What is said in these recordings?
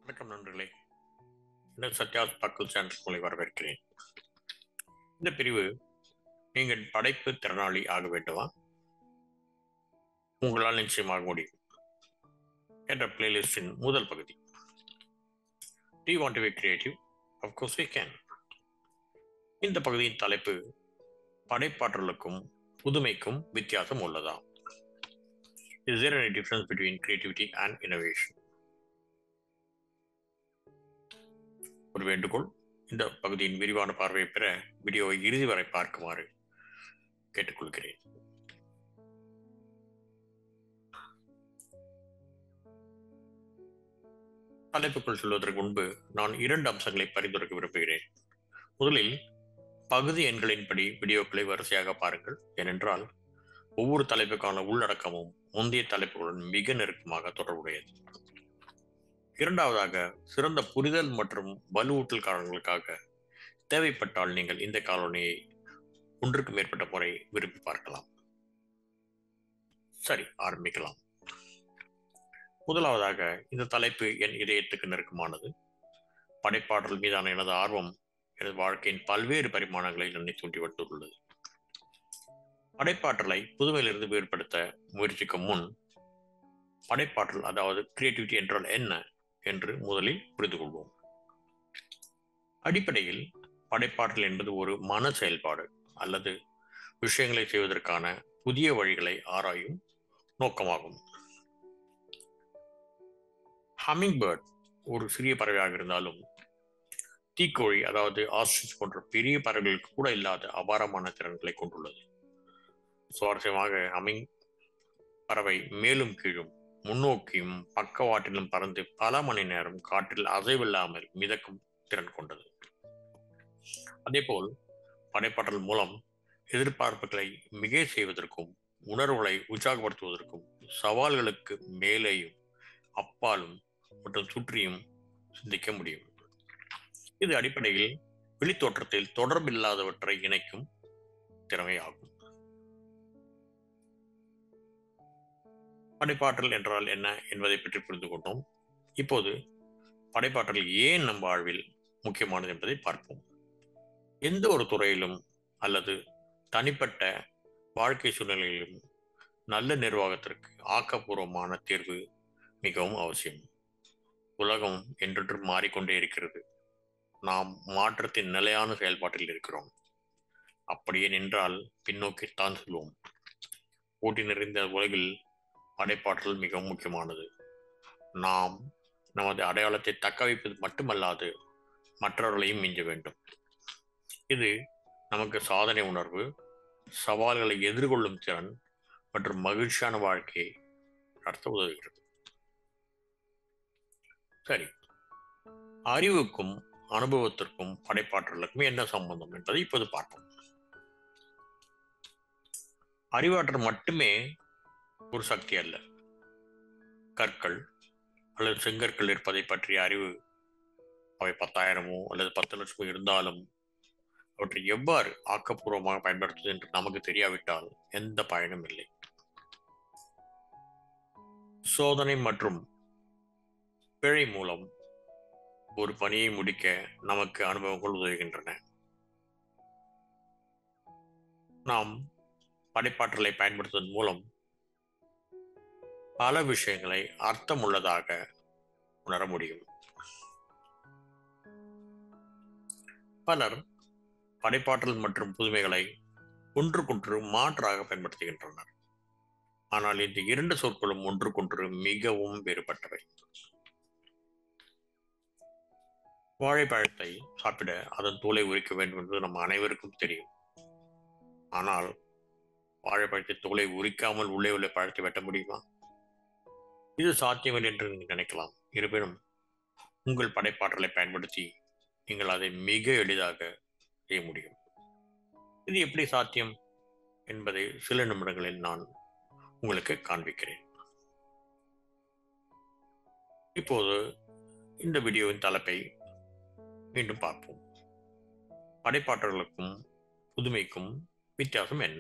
வணக்கம் நண்பர்களே நான் சத்யாஸ் பக்கல் சேனல் உங்களை வரவேற்கிறேன் இந்த பிரிவு நீங்கள் படைப்பு திறனாளி ஆக வேண்டுமா உங்களால் நிச்சயமாக முடியும் என்ற பிளேலிஸ்டின் முதல் பகுதி the want to be creative of course we can இந்த பகுதியின் தலைப்பு படைப்பாற்றலுக்கும் புதுமைக்கும் வித்தியாசம் உள்ளதா is there any difference between creativity and innovation ஒரு வேண்டுகோள் இந்த பகுதியின் விரிவான பார்வையை பெற வீடியோவை இறுதி வரை பார்க்குமாறு கேட்டுக்கொள்கிறேன் தலைப்புக்குள் சொல்வதற்கு முன்பு நான் இரண்டு அம்சங்களை பரிந்துரைக்க விரும்புகிறேன் முதலில் பகுதி எண்களின்படி வீடியோக்களை வரிசையாக பாருங்கள் ஏனென்றால் ஒவ்வொரு தலைப்புக்கான உள்ளடக்கமும் முந்தைய தலைப்புகளுடன் மிக நெருக்கமாக தொடர்புடையது இரண்டாவதாக சிறந்த புரிதல் மற்றும் வலுவூட்டல் காரணங்களுக்காக தேவைப்பட்டால் நீங்கள் இந்த காலனியை ஒன்றுக்கு மேற்பட்ட முறை விரும்பி பார்க்கலாம் சரி ஆரம்பிக்கலாம் முதலாவதாக இந்த தலைப்பு என் இதயத்துக்கு நெருக்கமானது படைப்பாற்றல் மீதான எனது ஆர்வம் எனது வாழ்க்கையின் பல்வேறு பரிமாணங்களில் என்னை தூண்டி வந்துள்ளது படைப்பாற்றலை புதுமையிலிருந்து வேறுபடுத்த முயற்சிக்கும் முன் படைப்பாற்றல் அதாவது கிரியேட்டிவிட்டி என்றால் என்ன என்று முதலில் புரிந்து கொள்வோம் அடிப்படையில் படைப்பாற்றல் என்பது ஒரு மன செயல்பாடு அல்லது விஷயங்களை செய்வதற்கான புதிய வழிகளை ஆராயும் நோக்கமாகும் ஹம்மிங் பேர்ட் ஒரு சிறிய பறவையாக இருந்தாலும் தீக்கோழி அதாவது ஆஸ்ட்ரிச் போன்ற பெரிய பறவைகளுக்கு கூட இல்லாத அபாரமான திறன்களை கொண்டுள்ளது சுவாரஸ்யமாக ஹம்மிங் பறவை மேலும் கீழும் முன்னோக்கியும் பக்கவாட்டிலும் பறந்து பல மணி நேரம் காற்றில் அசைவில்லாமல் மிதக்கும் திறன் கொண்டது அதேபோல் படைப்பாற்றல் மூலம் எதிர்பார்ப்புகளை மிகை செய்வதற்கும் உணர்வுகளை உற்சாகப்படுத்துவதற்கும் சவால்களுக்கு மேலேயும் அப்பாலும் மற்றும் சுற்றியும் சிந்திக்க முடியும் இது அடிப்படையில் வெளித்தோற்றத்தில் தொடர்பில்லாதவற்றை இணைக்கும் திறமையாகும் படைப்பாற்றல் என்றால் என்ன என்பதை பற்றி புரிந்து கொண்டோம் இப்போது படைப்பாற்றல் ஏன் நம் வாழ்வில் முக்கியமானது என்பதை பார்ப்போம் எந்த ஒரு துறையிலும் அல்லது தனிப்பட்ட வாழ்க்கை சூழ்நிலையிலும் நல்ல நிர்வாகத்திற்கு ஆக்கப்பூர்வமான தேர்வு மிகவும் அவசியம் உலகம் என்றென்று மாறிக்கொண்டே இருக்கிறது நாம் மாற்றத்தின் நிலையான செயல்பாட்டில் இருக்கிறோம் அப்படியே நின்றால் பின்னோக்கித்தான் செல்வோம் போட்டி நிறைந்த உலகில் படைப்பாற்றல் மிகவும் முக்கியமானது நாம் நமது அடையாளத்தை தக்க வைப்பது மட்டுமல்லாது மற்றவர்களையும் மிஞ்ச வேண்டும் இது நமக்கு சாதனை உணர்வு சவால்களை எதிர்கொள்ளும் திறன் மற்றும் மகிழ்ச்சியான வாழ்க்கையை நடத்த உதவுகிறது சரி அறிவுக்கும் அனுபவத்திற்கும் படைப்பாற்றலுக்கும் என்ன சம்பந்தம் என்பதை இப்போது பார்ப்போம் அறிவாற்றல் மட்டுமே ஒரு சக்தி அல்ல கற்கள் அல்லது செங்கற்கள் இருப்பதை பற்றிய அறிவு அவை பத்தாயிரமோ அல்லது பத்து லட்சமோ இருந்தாலும் அவற்றை எவ்வாறு ஆக்கப்பூர்வமாக பயன்படுத்துவது என்று நமக்கு தெரியாவிட்டால் எந்த பயனும் இல்லை சோதனை மற்றும் பிழை மூலம் ஒரு பணியை முடிக்க நமக்கு அனுபவங்கள் உதவுகின்றன நாம் படைப்பாற்றலை பயன்படுத்துவதன் மூலம் பல விஷயங்களை அர்த்தமுள்ளதாக உணர முடியும் பலர் படைப்பாற்றல் மற்றும் புதுமைகளை ஒன்றுக்கொன்று மாற்றாக பயன்படுத்துகின்றனர் ஆனால் இந்த இரண்டு சொற்களும் ஒன்றுக்கொன்று மிகவும் வேறுபட்டவை வாழைப்பழத்தை சாப்பிட அதன் தோலை உரிக்க வேண்டும் என்பது நம் அனைவருக்கும் தெரியும் ஆனால் வாழைப்பழத்தை தோலை உரிக்காமல் உள்ளே உள்ள பழத்தை வெட்ட முடியுமா இது சாத்தியமில்லை என்று நீங்கள் நினைக்கலாம் இருப்பினும் உங்கள் படைப்பாற்றலை பயன்படுத்தி நீங்கள் அதை மிக எளிதாக செய்ய முடியும் இது எப்படி சாத்தியம் என்பதை சில நிமிடங்களில் நான் உங்களுக்கு காண்பிக்கிறேன் இப்போது இந்த வீடியோவின் தலைப்பை மீண்டும் பார்ப்போம் படைப்பாற்றலுக்கும் புதுமைக்கும் வித்தியாசம் என்ன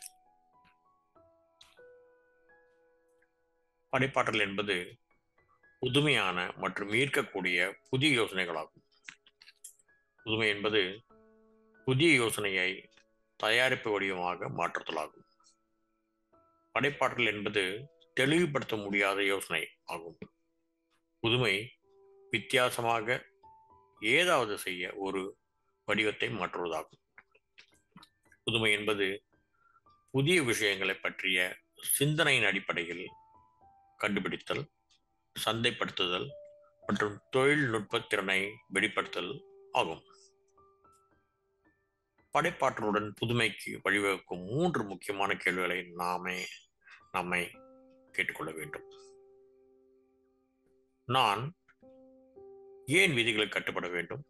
படைப்பாற்றல் என்பது புதுமையான மற்றும் ஈர்க்கக்கூடிய புதிய யோசனைகளாகும் புதுமை என்பது புதிய யோசனையை தயாரிப்பு வடிவமாக மாற்றுதலாகும் படைப்பாற்றல் என்பது தெளிவுபடுத்த முடியாத யோசனை ஆகும் புதுமை வித்தியாசமாக ஏதாவது செய்ய ஒரு வடிவத்தை மாற்றுவதாகும் புதுமை என்பது புதிய விஷயங்களை பற்றிய சிந்தனையின் அடிப்படையில் கண்டுபிடித்தல் சந்தைப்படுத்துதல் மற்றும் தொழில்நுட்ப திறனை வெளிப்படுத்தல் ஆகும் படைப்பாற்றலுடன் புதுமைக்கு வழிவகுக்கும் மூன்று முக்கியமான கேள்விகளை நாமே நம்மை கேட்டுக்கொள்ள வேண்டும் நான் ஏன் விதிகளுக்கு கட்டுப்பட வேண்டும்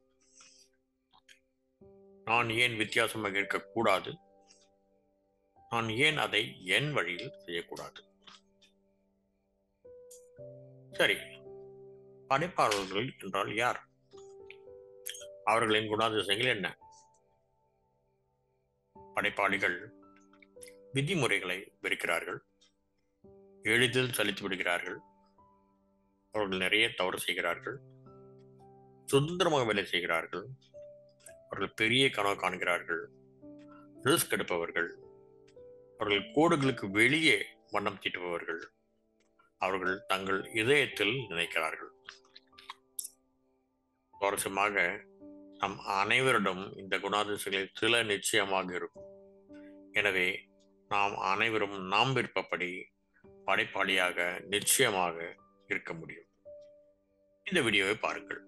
நான் ஏன் வித்தியாசமாக இருக்கக்கூடாது நான் ஏன் அதை என் வழியில் செய்யக்கூடாது சரி படைப்பாளர்கள் என்றால் யார் அவர்களின் குணாதிசயங்கள் என்ன படைப்பாளிகள் விதிமுறைகளை வெறுக்கிறார்கள் எளிதில் சலித்து விடுகிறார்கள் அவர்கள் நிறைய தவறு செய்கிறார்கள் சுதந்திரமாக வேலை செய்கிறார்கள் அவர்கள் பெரிய கனவு காண்கிறார்கள் ரிஸ்க் எடுப்பவர்கள் அவர்கள் கோடுகளுக்கு வெளியே வண்ணம் தீட்டுபவர்கள் அவர்கள் தங்கள் இதயத்தில் நினைக்கிறார்கள் சுவாரஸ்யமாக நம் அனைவரிடம் இந்த குணாதிசயங்களில் சில நிச்சயமாக இருக்கும் எனவே நாம் அனைவரும் நாம் விருப்பப்படி படைப்பாளியாக நிச்சயமாக இருக்க முடியும் இந்த வீடியோவை பாருங்கள்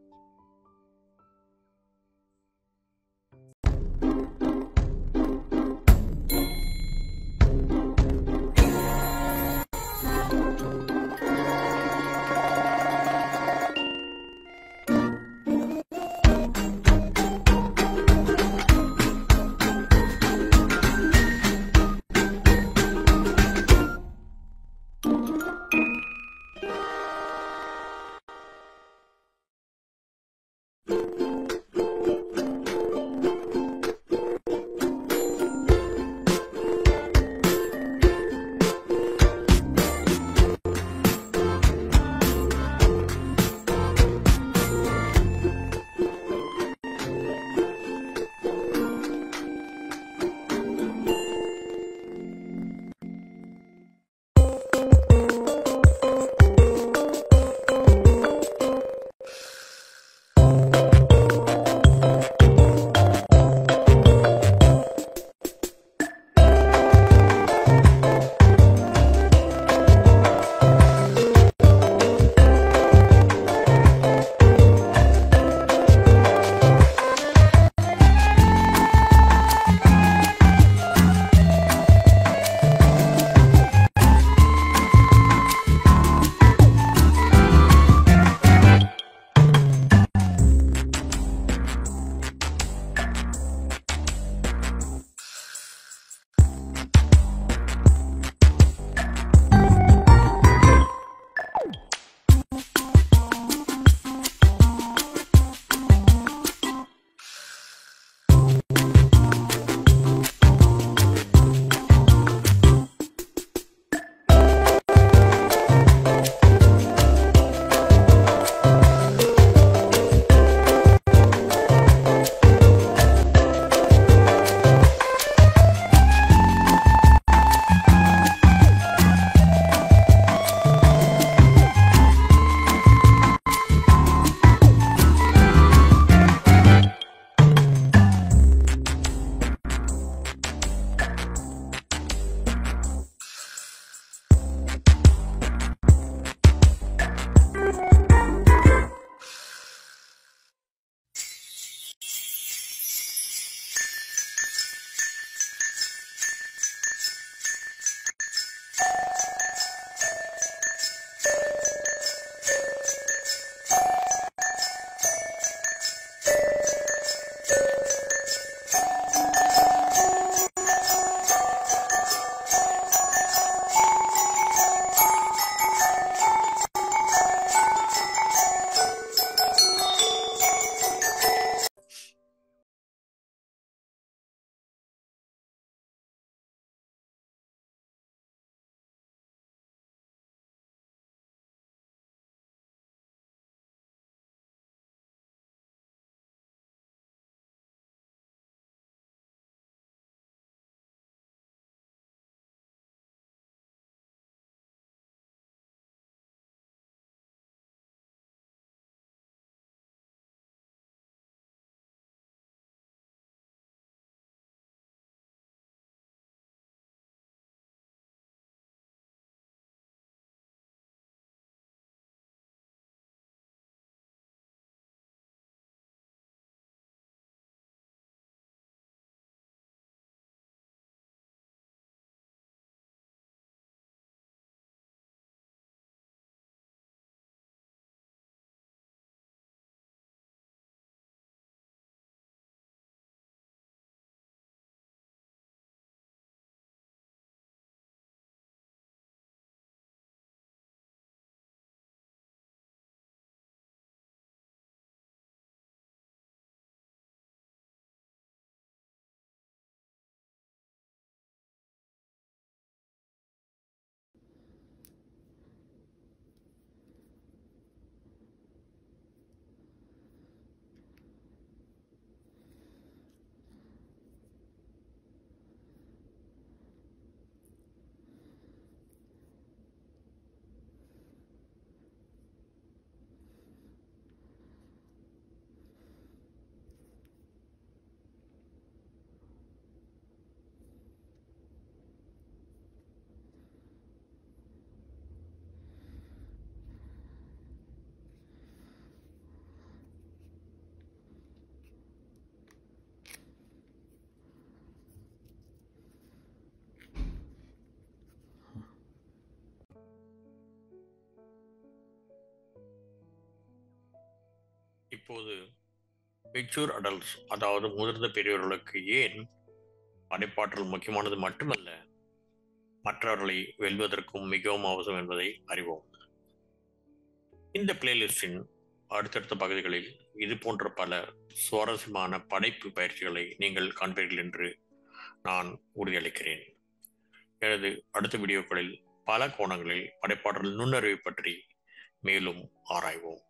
இப்போது மெச்சூர் அடல்ட்ஸ் அதாவது முதிர்ந்த பெரியவர்களுக்கு ஏன் படைப்பாற்றல் முக்கியமானது மட்டுமல்ல மற்றவர்களை வெல்வதற்கும் மிகவும் அவசியம் என்பதை அறிவோம் இந்த பிளேலிஸ்டின் அடுத்தடுத்த பகுதிகளில் இது போன்ற பல சுவாரஸ்யமான படைப்பு பயிற்சிகளை நீங்கள் காண்பீர்கள் என்று நான் உறுதியளிக்கிறேன் எனது அடுத்த வீடியோக்களில் பல கோணங்களில் படைப்பாற்றல் நுண்ணறிவை பற்றி மேலும் ஆராய்வோம்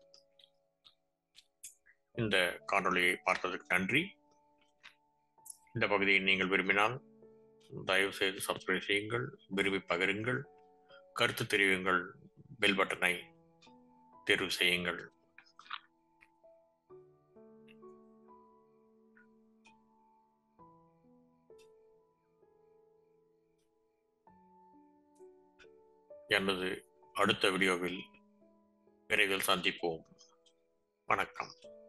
இந்த காணொளியை பார்த்ததற்கு நன்றி இந்த பகுதியை நீங்கள் விரும்பினால் தயவு செய்து சப்ஸ்கிரைப் செய்யுங்கள் விரும்பி பகிருங்கள் கருத்து தெரிவியுங்கள் பெல் பட்டனை தேர்வு செய்யுங்கள் எனது அடுத்த வீடியோவில் விரைவில் சந்திப்போம் வணக்கம்